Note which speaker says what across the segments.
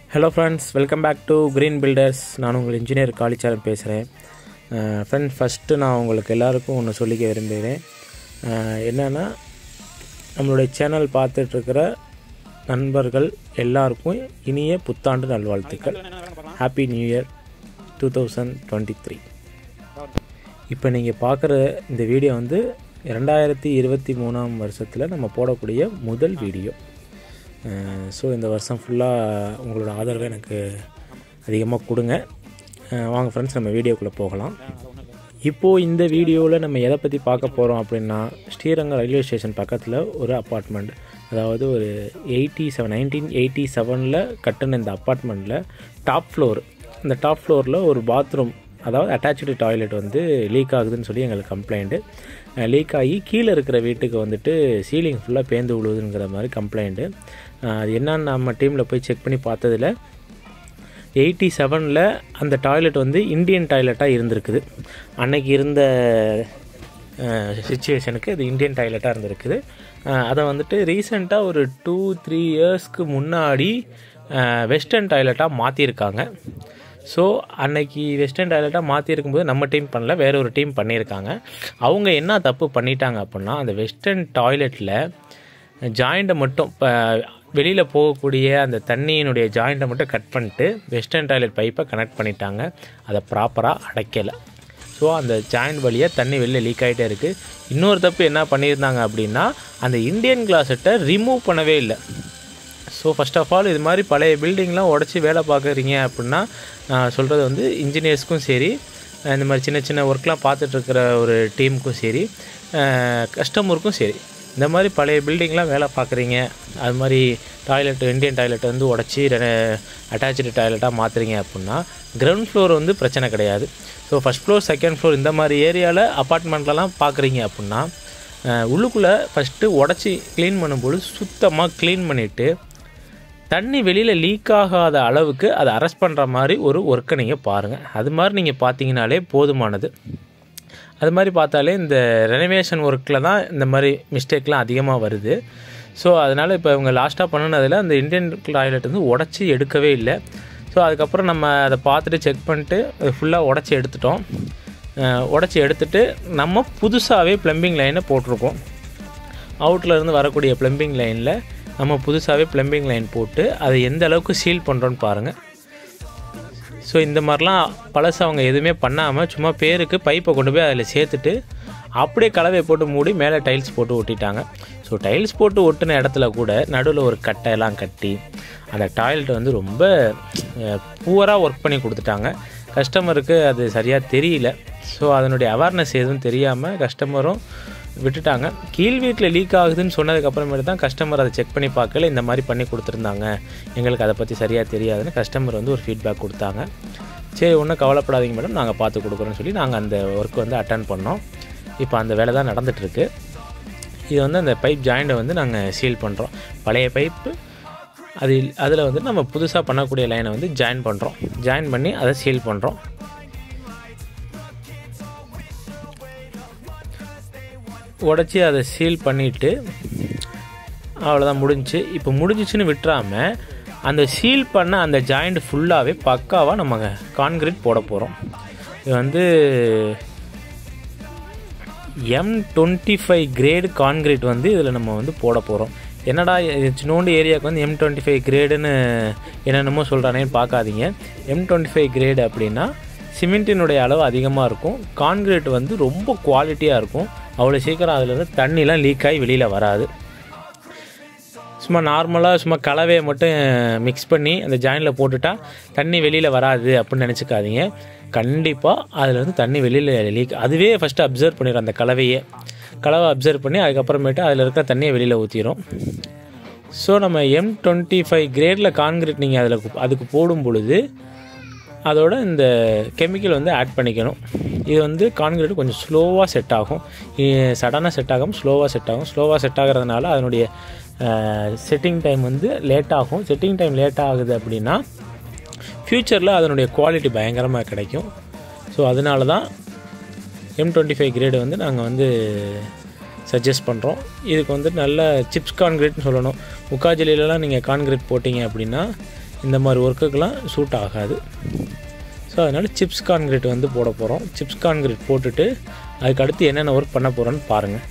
Speaker 1: hello friends welcome back to green builders நான் உங்கள் engineer காளிச்சாரன் பேசுகிறேன் ஃப்ரெண்ட்ஸ் ஃபஸ்ட்டு நான் உங்களுக்கு எல்லாருக்கும் ஒன்று சொல்லிக்க விரும்புகிறேன் என்னென்னா நம்மளுடைய சேனல் பார்த்துட்ருக்கிற நண்பர்கள் எல்லாருக்கும் இனிய புத்தாண்டு நல்வாழ்த்துக்கள் happy new year two thousand twenty three இப்போ நீங்கள் பார்க்குற இந்த வீடியோ வந்து ரெண்டாயிரத்தி இருபத்தி மூணாம் வருஷத்தில் நம்ம போடக்கூடிய முதல் வீடியோ ஸோ இந்த வருஷம் ஃபுல்லாக உங்களோட ஆதரவை எனக்கு அதிகமாக கொடுங்க அஹ் வாங்க ஃப்ரெண்ட்ஸ் நம்ம வீடியோக்குள்ளே போகலாம் இப்போது இந்த வீடியோவில் நம்ம எதை பற்றி பார்க்க போகிறோம் அப்படின்னா ஸ்ரீரங்கம் ரயில்வே ஸ்டேஷன் பக்கத்தில் ஒரு அப்பார்ட்மெண்ட் அதாவது ஒரு எயிட்டி செவன் நைன்டீன் எயிட்டி செவனில் கட்டின இந்த அப்பார்ட்மெண்ட்டில் டாப் ஃப்ளோர் இந்த டாப் ஃப்ளோரில் ஒரு பாத்ரூம் அதாவது அட்டாச்சு டாய்லெட் வந்து லீக் ஆகுதுன்னு சொல்லி எங்களுக்கு கம்ப்ளைண்ட்டு லீக் ஆகி கீழே இருக்கிற வீட்டுக்கு வந்துட்டு சீலிங் ஃபுல்லாக பேந்து விழுவுதுங்கிற மாதிரி கம்ப்ளைண்ட்டு அது என்னன்னு நம்ம டீமில் போய் செக் பண்ணி பார்த்ததில் எயிட்டி செவனில் அந்த டாய்லெட் வந்து இந்தியன் டாய்லெட்டாக இருந்திருக்குது அன்னைக்கு இருந்த சுச்சுவேஷனுக்கு அது இந்தியன் டாய்லெட்டாக இருந்திருக்குது அஹ் அதை வந்துட்டு ரீசெண்டாக ஒரு டூ த்ரீ இயர்ஸ்க்கு முன்னாடி வெஸ்டர்ன் டாய்லெட்டாக மாற்றிருக்காங்க ஸோ அன்னைக்கு வெஸ்டர்ன் டாய்லெட்டாக மாற்றிருக்கும்போது நம்ம டீம் பண்ணல வேற ஒரு டீம் பண்ணியிருக்காங்க அவங்க என்ன தப்பு பண்ணிட்டாங்க அப்படின்னா அந்த வெஸ்டர்ன் டாய்லெட்டில் ஜாயிண்ட்டை மட்டும் இப்போ வெளியில் போகக்கூடிய அந்த தண்ணியினுடைய ஜாயிண்ட்டை மட்டும் கட் பண்ணிட்டு வெஸ்டர்ன் டாய்லெட் பைப்பை கனெக்ட் பண்ணிட்டாங்க அதை ப்ராப்பராக அடைக்கலை ஸோ அந்த ஜாயிண்ட் வழியாக தண்ணி வெளியில் லீக் ஆகிட்டே இருக்குது இன்னொரு தப்பு என்ன பண்ணியிருந்தாங்க அப்படின்னா அந்த இந்தியன் கிளாஸெட்டை ரிமூவ் பண்ணவே இல்லை ஸோ ஃபஸ்ட் ஆஃப் ஆல் இது மாதிரி பழைய பில்டிங்லாம் உடச்சி வேலை பார்க்குறீங்க அப்படின்னா நான் சொல்கிறது வந்து இன்ஜினியர்ஸ்க்கும் சரி இந்த மாதிரி சின்ன சின்ன ஒர்க்லாம் பார்த்துட்ருக்கிற ஒரு டீமுக்கும் சரி கஸ்டமருக்கும் சரி இந்த மாதிரி பழைய பில்டிங்லாம் வேலை பார்க்குறீங்க அது மாதிரி டாய்லெட் இந்தியன் டாய்லெட் வந்து உடச்சி அட்டாச்சு டாய்லெட்டாக மாற்றுறீங்க அப்படின்னா கிரவுண்ட் ஃப்ளோர் வந்து பிரச்சனை கிடையாது so first floor second floor இந்த மாதிரி ஏரியாவில் அப்பார்ட்மெண்ட்லலாம் பார்க்குறீங்க அப்படின்னா உள்ளுக்குள்ளே ஃபஸ்ட்டு உடச்சி க்ளீன் பண்ணும்போது சுத்தமாக க்ளீன் பண்ணிவிட்டு தண்ணி வெளியில் லீக் ஆகாத அளவுக்கு அதை அரெஸ்ட் பண்ணுற மாதிரி ஒரு ஒர்க்கை நீங்கள் பாருங்கள் அது மாதிரி நீங்கள் பார்த்தீங்கனாலே போதுமானது அது மாதிரி பார்த்தாலே இந்த ரெனோவேஷன் ஒர்க்கில் தான் இந்த மாதிரி மிஸ்டேக்லாம் அதிகமாக வருது ஸோ அதனால் இப்போ இவங்க லாஸ்ட்டாக பண்ணினதில் அந்த இந்தியன் டாய்லெட் வந்து உடச்சி எடுக்கவே இல்லை ஸோ அதுக்கப்புறம் நம்ம அதை பார்த்துட்டு செக் பண்ணிட்டு அது ஃபுல்லாக உடச்சி எடுத்துட்டோம் உடச்சி எடுத்துட்டு நம்ம புதுசாகவே ப்ளம்பிங் லைனை போட்டிருக்கோம் அவுட்டில் இருந்து வரக்கூடிய ப்ளம்பிங் லைனில் நம்ம புதுசாகவே ப்ளம்பிங் லைன் போட்டு அதை எந்த அளவுக்கு சீல் பண்ணுறோன்னு பாருங்கள் ஸோ இந்த மாதிரிலாம் பழசு அவங்க எதுவுமே பண்ணாமல் சும்மா பேருக்கு பைப்பை கொண்டு போய் அதில் சேர்த்துட்டு அப்படியே கலவையை போட்டு மூடி மேலே டைல்ஸ் போட்டு ஒட்டிட்டாங்க ஸோ டைல்ஸ் போட்டு ஒட்டின இடத்துல கூட நடுவில் ஒரு கட்டையெல்லாம் கட்டி அந்த டாய்லெட் வந்து ரொம்ப பூவராக ஒர்க் பண்ணி கொடுத்துட்டாங்க கஸ்டமருக்கு அது சரியாக தெரியல ஸோ அதனுடைய அவேர்னஸ் எதுவும் தெரியாமல் கஸ்டமரும் விட்டுட்டாங்க கீழ் வீட்டில் லீக் ஆகுதுன்னு சொன்னதுக்கப்புறமேட்டு தான் கஸ்டமர் அதை செக் பண்ணி பார்க்கல இந்த மாதிரி பண்ணி கொடுத்துருந்தாங்க எங்களுக்கு அதை பற்றி சரியாக தெரியாதுன்னு கஸ்டமர் வந்து ஒரு ஃபீட்பேக் கொடுத்தாங்க சரி ஒன்றும் கவலைப்படாதீங்க மேடம் நாங்கள் பார்த்து கொடுக்குறோன்னு சொல்லி நாங்கள் அந்த ஒர்க் வந்து அட்டன் பண்ணோம் இப்போ அந்த வேலை தான் நடந்துகிட்ருக்கு இது வந்து அந்த பைப் ஜாயிண்ட்டை வந்து நாங்கள் சீல் பண்ணுறோம் பழைய பைப்பு அது அதில் வந்து நம்ம புதுசாக பண்ணக்கூடிய லைனை வந்து ஜாயின் பண்ணுறோம் ஜாயின் பண்ணி அதை சீல் பண்ணுறோம் உடச்சி அதை சீல் பண்ணிவிட்டு அவ்வளோதான் முடிஞ்சு இப்போ முடிஞ்சிச்சுன்னு விட்டுறாமல் அந்த சீல் பண்ண அந்த ஜாயிண்ட் ஃபுல்லாகவே பக்காவாக நம்ம கான்கிரீட் போட போகிறோம் இது வந்து M twenty five grade concrete வந்து இதில் நம்ம வந்து போட போகிறோம் என்னடா சின்னோண்டு ஏரியாவுக்கு வந்து எம் டுவெண்ட்டி ஃபைவ் கிரேடுன்னு என்னென்னமோ சொல்கிறானேன்னு பார்க்காதீங்க எம் டுவெண்ட்டி ஃபைவ் கிரேடு அப்படின்னா சிமெண்ட்டினுடைய அளவு அதிகமாக இருக்கும் கான்கிரீட் வந்து ரொம்ப குவாலிட்டியாக இருக்கும் அவ்வளோ சீக்கிரம் அதில் இருந்து தண்ணிலாம் லீக் ஆகி வெளியில் வராது சும்மா நார்மலாக சும்மா கலவையை மட்டும் மிக்ஸ் பண்ணி அந்த ஜாயினில் போட்டுட்டா தண்ணி வெளியில் வராது அப்படின்னு நினச்சிக்காதீங்க கண்டிப்பாக அதில் வந்து தண்ணி வெளியில் லீக் அதுவே ஃபஸ்ட்டு அப்சர்வ் பண்ணிடும் அந்த கலவையே கலவை அப்சர்வ் பண்ணி அதுக்கப்புறமேட்டு அதில் இருக்கிற தண்ணியை வெளியில் ஊற்றிடும் ஸோ நம்ம எம் டுவெண்ட்டி ஃபைவ் கிரேடில் கான்கிரீட் நீங்கள் அதில் அதுக்கு போடும் பொழுது அதோட இந்த கெமிக்கல் வந்து ஆட் பண்ணிக்கணும் இது வந்து கான்கிரீட் கொஞ்சம் ஸ்லோவாக செட் ஆகும் சடனாக செட் ஆகும் ஸ்லோவாக செட் ஆகும் ஸ்லோவாக செட் ஆகிறதுனால அதனுடைய செட்டிங் டைம் வந்து லேட் ஆகும் செட்டிங் டைம் லேட் ஆகுது அப்படின்னா ஃப்யூச்சரில் அதனுடைய குவாலிட்டி பயங்கரமாக கிடைக்கும் ஸோ அதனால தான் எம் டுவெண்ட்டி ஃபைவ் கிரேடு வந்து நாங்கள் வந்து சஜஸ்ட் பண்ணுறோம் இதுக்கு வந்து நல்ல சிப்ஸ் கான்கிரீட்னு சொல்லணும் முக்காஜலிலலாம் நீங்கள் கான்கிரீட் போட்டிங்க அப்படின்னா இந்த மாதிரி ஒர்க்குக்கெலாம் சூட் ஆகாது ஸோ அதனால் சிப்ஸ் கான்கிரீட் வந்து போட போகிறோம் சிப்ஸ் கான்கிரீட் போட்டுட்டு அதுக்கு அடுத்து என்னென்ன ஒர்க் பண்ண போகிறோன்னு பாருங்கள்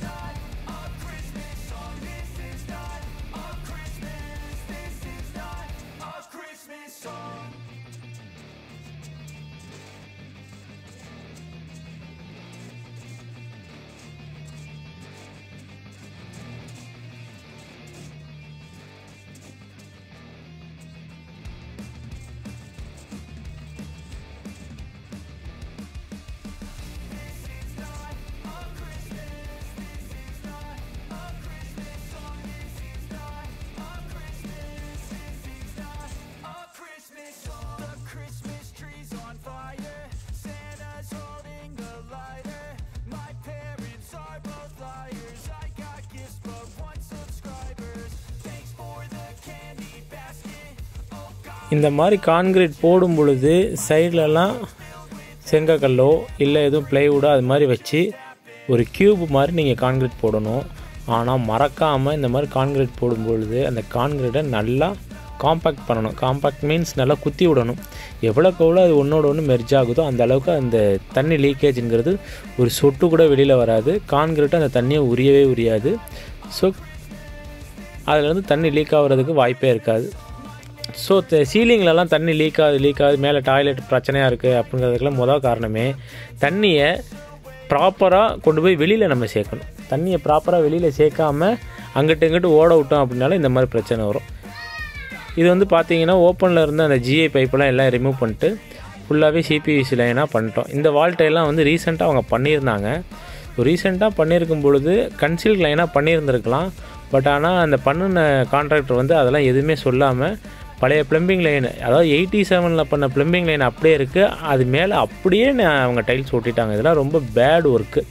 Speaker 1: இந்த மாதிரி கான்கிரீட் போடும் பொழுது சைட்லலாம் செங்கக்கல்லோ இல்லை எதுவும் ப்ளைவுடோ அது மாதிரி வச்சு ஒரு க்யூப் மாதிரி நீங்கள் கான்கிரீட் போடணும் ஆனால் மறக்காமல் இந்த மாதிரி கான்கிரீட் போடும் பொழுது அந்த கான்கிரீட்டை நல்லா காம்பேக்ட் பண்ணணும் காம்பேக்ட் மீன்ஸ் நல்லா குத்தி விடணும் எவ்வளோக்கு எவ்வளோ அது ஒன்றோட ஒன்று மெர்ஜ் ஆகுதோ அந்த அளவுக்கு அந்த தண்ணி லீக்கேஜுங்கிறது ஒரு சொட்டு கூட வெளியில் வராது கான்கிரீட்டு அந்த தண்ணியை உரியவே உரியாது ஸோ அதுலேருந்து தண்ணி லீக் ஆகிறதுக்கு வாய்ப்பே இருக்காது ஸோ சீலிங்லலாம் தண்ணி லீக் ஆகுது லீக் ஆகுது மேலே டாய்லெட் பிரச்சனையாக இருக்குது அப்படிங்கிறதுக்கெல்லாம் முதல் காரணமே தண்ணியை ப்ராப்பராக கொண்டு போய் வெளியில் நம்ம சேர்க்கணும் தண்ணியை ப்ராப்பராக வெளியில் சேர்க்காம அங்கிட்டு இங்கிட்டு ஓட விட்டோம் அப்படின்னாலும் இந்த மாதிரி பிரச்சனை வரும் இது வந்து பார்த்தீங்கன்னா ஓப்பனில் இருந்த அந்த ஜிஐ பைப்பெல்லாம் எல்லாம் ரிமூவ் பண்ணிட்டு ஃபுல்லாகவே சிபிவிசி லைனாக பண்ணிட்டோம் இந்த வால்ட்டையெல்லாம் வந்து ரீசெண்டாக அவங்க பண்ணியிருந்தாங்க ரீசெண்டாக பண்ணியிருக்கும் பொழுது கன்சில் லைனாக பண்ணியிருந்திருக்கலாம் பட் ஆனால் அந்த பண்ணின கான்ட்ராக்டர் வந்து அதெல்லாம் எதுவுமே சொல்லாமல் பழைய ப்ளம்பிங் லைன் அதாவது எயிட்டி செவனில் பண்ண ப்ளம்பிங் லைன் அப்படியே இருக்குது அது மேலே அப்படியே நான் அவங்க டைல்ஸ் ஒட்டிட்டாங்க இதெல்லாம் ரொம்ப பேட் ஒர்க்கு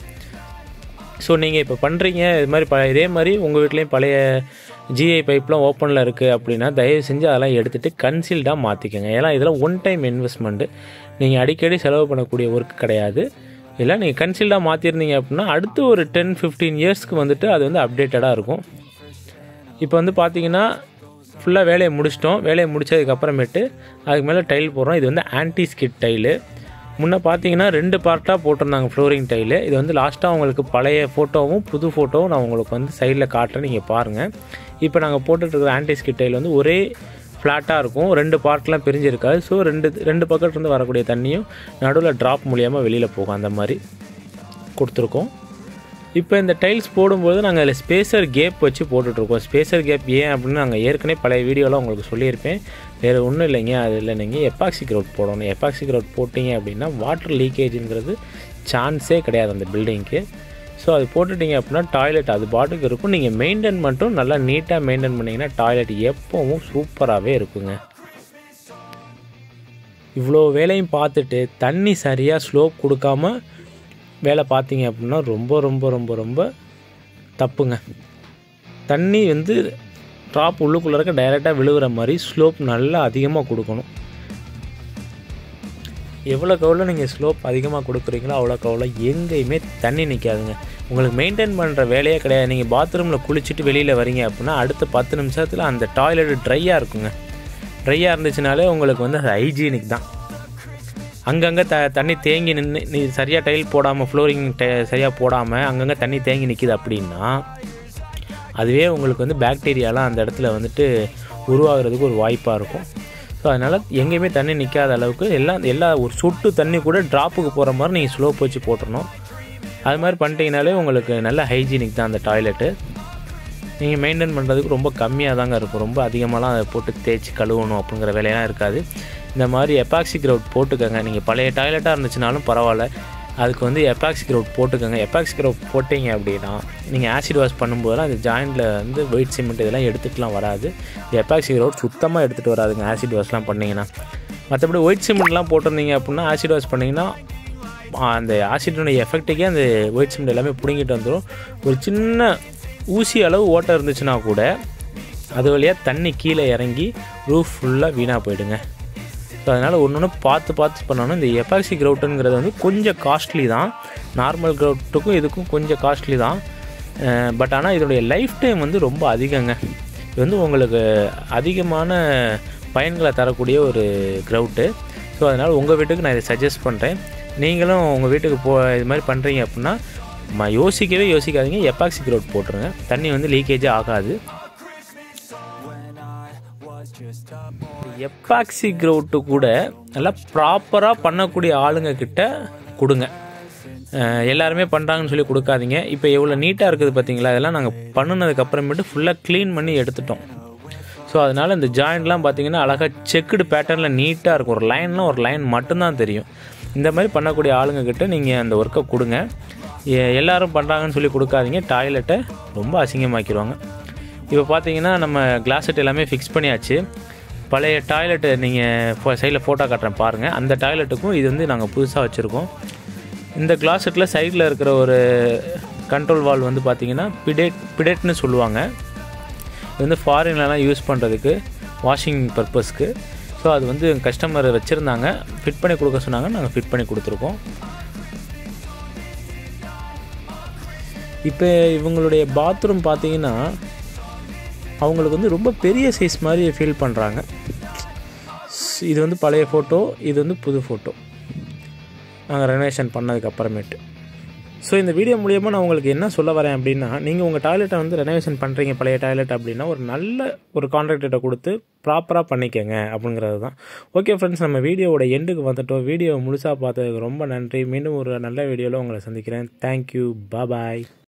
Speaker 1: ஸோ நீங்கள் இப்போ பண்ணுறீங்க இது மாதிரி ப இதே மாதிரி உங்கள் வீட்லேயும் பழைய ஜிஐ பைப்லாம் ஓப்பனில் இருக்குது அப்படின்னா தயவு செஞ்சு அதெல்லாம் எடுத்துகிட்டு கன்சீல்டாக மாற்றிக்கோங்க ஏன்னா இதெல்லாம் ஒன் டைம் இன்வெஸ்ட்மெண்ட்டு நீங்கள் அடிக்கடி செலவு பண்ணக்கூடிய ஒர்க் கிடையாது இல்லை நீங்கள் கன்சீல்டாக மாற்றிருந்தீங்க அப்படின்னா அடுத்து ஒரு டென் ஃபிஃப்டீன் இயர்ஸ்க்கு வந்துட்டு அது வந்து அப்டேட்டடாக இருக்கும் இப்போ வந்து பார்த்தீங்கன்னா ஃபுல்லாக வேலையை முடிச்சிட்டோம் வேலையை முடிச்சதுக்கப்புறமேட்டு அதுக்கு மேலே டைல் போடுறோம் இது வந்து ஆன்டி ஸ்கிட் டைலு முன்னே பார்த்தீங்கன்னா ரெண்டு பார்ட்டாக போட்டிருந்தாங்க ஃப்ளோரிங் டைலு இது வந்து லாஸ்ட்டாக உங்களுக்கு பழைய ஃபோட்டோவும் புது ஃபோட்டோவும் நான் உங்களுக்கு வந்து சைடில் காட்டுறேன் நீங்கள் பாருங்கள் இப்போ நாங்கள் போட்டுட்ருக்கிற ஆன்டி ஸ்கிட் டைல் வந்து ஒரே ஃப்ளாட்டாக இருக்கும் ரெண்டு பார்ட்லாம் பிரிஞ்சிருக்காது ஸோ ரெண்டு ரெண்டு பக்கத்துலேருந்து வரக்கூடிய தண்ணியும் நடுவில் ட்ராப் மூலியமாக வெளியில் போகும் அந்த மாதிரி கொடுத்துருக்கோம் இப்போ இந்த டைல்ஸ் போடும்போது நாங்கள் அதில் ஸ்பேசர் கேப் வச்சு போட்டுட்ருக்கோம் ஸ்பேசர் கேப் ஏன் அப்படின்னு நாங்கள் ஏற்கனவே பழைய வீடியோலாம் உங்களுக்கு சொல்லியிருப்பேன் வேறு ஒன்றும் இல்லைங்க அது இல்லை நீங்கள் எப்பாக்சி க்ரௌட் போடணும் எப்பாக்சி க்ரௌட் போட்டிங்க அப்படின்னா வாட்டர் லீக்கேஜுங்கிறது சான்ஸே கிடையாது அந்த பில்டிங்க்கு ஸோ அது போட்டுட்டிங்க அப்படின்னா டாய்லெட் அது பாட்டுக்கு இருக்கும் நீங்கள் மெயின்டைன் மட்டும் நல்லா நீட்டாக மெயின்டைன் பண்ணிங்கன்னா டாய்லெட் எப்போவும் சூப்பராகவே இருக்குங்க இவ்வளோ வேலையும் பார்த்துட்டு தண்ணி சரியாக ஸ்லோப் கொடுக்காம வேலை பார்த்தீங்க அப்படின்னா ரொம்ப ரொம்ப ரொம்ப ரொம்ப தப்புங்க தண்ணி வந்து ட்ராப் உள்ளுக்குள்ளே இருக்க டைரெக்டாக விழுகிற மாதிரி ஸ்லோப் நல்லா அதிகமாக கொடுக்கணும் எவ்வளோக்கு எவ்வளோ நீங்கள் ஸ்லோப் அதிகமாக கொடுக்குறீங்களோ அவ்வளோக்கு அவ்வளோ எங்கேயுமே தண்ணி நிற்காதுங்க உங்களுக்கு மெயின்டைன் பண்ணுற வேலையே கிடையாது நீங்கள் பாத்ரூமில் குளிச்சுட்டு வெளியில் வரீங்க அப்படின்னா அடுத்த பத்து நிமிஷத்தில் அந்த டாய்லெட் ட்ரையாக இருக்குங்க ட்ரையாக இருந்துச்சுனாலே உங்களுக்கு வந்து அது ஹைஜீனிக் தான் அங்கங்கே த தண்ணி தேங்கி நின்று நீ சரியாக டைல் போடாமல் ஃப்ளோரிங் டை சரியாக போடாமல் அங்கங்கே தண்ணி தேங்கி நிற்கிது அப்படின்னா அதுவே உங்களுக்கு வந்து பாக்டீரியாலாம் அந்த இடத்துல வந்துட்டு உருவாகிறதுக்கு ஒரு வாய்ப்பாக இருக்கும் ஸோ அதனால் எங்கேயுமே தண்ணி நிற்காத அளவுக்கு எல்லாம் எல்லா ஒரு சொட்டு தண்ணி கூட ட்ராப்புக்கு போகிற மாதிரி நீங்கள் ஸ்லோப் வச்சு போட்டுறணும் அது மாதிரி பண்ணிட்டீங்கனாலே உங்களுக்கு நல்ல ஹைஜீனிக் தான் அந்த டாய்லெட்டு நீங்கள் மெயின்டைன் பண்ணுறதுக்கு ரொம்ப கம்மியாக தாங்க இருக்கும் ரொம்ப அதிகமாகலாம் அதை போட்டு தேய்ச்சி கழுவணும் அப்படிங்கிற வேலையெல்லாம் இருக்காது இந்த மாதிரி எப்பாக்சி க்ரௌட் போட்டுக்கோங்க நீங்கள் பழைய டாய்லெட்டாக இருந்துச்சுனாலும் பரவாயில்ல அதுக்கு வந்து எப்பாக்சி க்ரௌட் போட்டுக்கோங்க எப்பாக்சி க்ரௌட் போட்டிங்க அப்படின்னா நீங்கள் ஆசிட் வாஷ் பண்ணும்போதெல்லாம் அந்த ஜாயிண்டில் வந்து ஒயிட் சிமெண்ட் இதெல்லாம் எடுத்துகிட்டுலாம் வராது இந்த எப்பாக்சி க்ரௌட் சுத்தமாக எடுத்துகிட்டு வராதுங்க ஆசிட் வாஷ்லாம் பண்ணிங்கன்னா மற்றபடி ஒயிட் சிமெண்ட்லாம் போட்டிருந்தீங்க அப்படின்னா ஆசிட் வாஷ் பண்ணிங்கன்னா அந்த ஆசிடனுடைய எஃபெக்ட்டுக்கே அந்த ஒயிட் சிமெண்ட் எல்லாமே பிடுங்கிட்டு வந்துடும் ஒரு சின்ன ஊசி அளவு ஓட்டை இருந்துச்சுன்னா கூட அது வழியாக தண்ணி கீழே இறங்கி ரூஃப் ஃபுல்லாக வீணாக போயிடுங்க ஸோ அதனால் ஒன்று ஒன்று பார்த்து பார்த்து பண்ணணும் இந்த எப்பாக்சி க்ரௌட்டுங்கிறது வந்து கொஞ்சம் காஸ்ட்லி தான் நார்மல் க்ரௌட்டுக்கும் இதுக்கும் கொஞ்சம் காஸ்ட்லி தான் பட் ஆனால் இதோடைய லைஃப் டைம் வந்து ரொம்ப அதிகங்க இது வந்து உங்களுக்கு அதிகமான பயன்களை தரக்கூடிய ஒரு க்ரௌட்டு ஸோ அதனால் உங்கள் வீட்டுக்கு நான் இதை சஜஸ்ட் பண்ணுறேன் நீங்களும் உங்கள் வீட்டுக்கு போ இது மாதிரி பண்ணுறீங்க அப்படின்னா ம யோசிக்கவே யோசிக்காதீங்க எப்பாக்சி க்ரௌட் போட்டுருங்க தண்ணி வந்து லீக்கேஜே ஆகாது எப்பாக்சி க்ரௌட்டு கூட நல்லா ப்ராப்பராக பண்ணக்கூடிய ஆளுங்க கிட்ட கொடுங்க அஹ் எல்லாருமே பண்ணுறாங்கன்னு சொல்லி கொடுக்காதீங்க இப்போ எவ்வளோ நீட்டாக இருக்குது பார்த்தீங்களா இதெல்லாம் நாங்கள் பண்ணினதுக்கு அப்புறமேட்டு ஃபுல்லாக க்ளீன் பண்ணி எடுத்துட்டோம் ஸோ அதனால் இந்த ஜாயிண்ட்லாம் பார்த்தீங்கன்னா அழகாக செக்குடு பேட்டர்னில் நீட்டாக இருக்கும் ஒரு லைன்லாம் ஒரு லைன் மட்டும்தான் தெரியும் இந்த மாதிரி பண்ணக்கூடிய ஆளுங்க கிட்ட நீங்கள் அந்த ஒர்க்கை கொடுங்க எ- எல்லாரும் பண்ணுறாங்கன்னு சொல்லி கொடுக்காதீங்க டாய்லெட்டை ரொம்ப அசிங்கமாக்கிடுவாங்க இப்போ பார்த்தீங்கன்னா நம்ம கிளாஸ் செட் எல்லாமே ஃபிக்ஸ் பண்ணியாச்சு பழைய டாய்லெட்டு நீங்கள் சைடில் ஃபோட்டோ காட்டுறேன் பாருங்கள் அந்த டாய்லெட்டுக்கும் இது வந்து நாங்கள் புதுசாக வச்சுருக்கோம் இந்த கிளாஸ் செட்டில் சைடில் இருக்கிற ஒரு கண்ட்ரோல் வால் வந்து பார்த்தீங்கன்னா பிடெட் பிடெட்னு சொல்லுவாங்க இது வந்து ஃபாரின்லலாம் யூஸ் பண்ணுறதுக்கு வாஷிங் பர்பஸ்க்கு ஸோ அது வந்து கஸ்டமர் வச்சுருந்தாங்க ஃபிட் பண்ணி கொடுக்க சொன்னாங்க நாங்கள் ஃபிட் பண்ணி கொடுத்துருக்கோம் இப்போ இவங்களுடைய பாத்ரூம் பார்த்தீங்கன்னா அவங்களுக்கு வந்து ரொம்ப பெரிய சைஸ் மாதிரி ஃபீல் பண்ணுறாங்க இது வந்து பழைய ஃபோட்டோ இது வந்து புது ஃபோட்டோ நாங்கள் ரெனோவேஷன் பண்ணதுக்கு அப்புறமேட்டு ஸோ இந்த வீடியோ மூலியமாக நான் உங்களுக்கு என்ன சொல்ல வரேன் அப்படின்னா நீங்கள் உங்கள் டாய்லெட்டை வந்து ரெனோவேஷன் பண்ணுறீங்க பழைய டாய்லெட் அப்படின்னா ஒரு நல்ல ஒரு கான்ட்ராக்டர்கிட்ட கொடுத்து ப்ராப்பராக பண்ணிக்கங்க அப்படிங்கிறது தான் ஓகே ஃப்ரெண்ட்ஸ் நம்ம வீடியோவோட எண்டுக்கு வந்துட்டோம் வீடியோவை முழுசாக பார்த்ததுக்கு ரொம்ப நன்றி மீண்டும் ஒரு நல்ல வீடியோவில் உங்களை சந்திக்கிறேன் தேங்க்யூ பாய்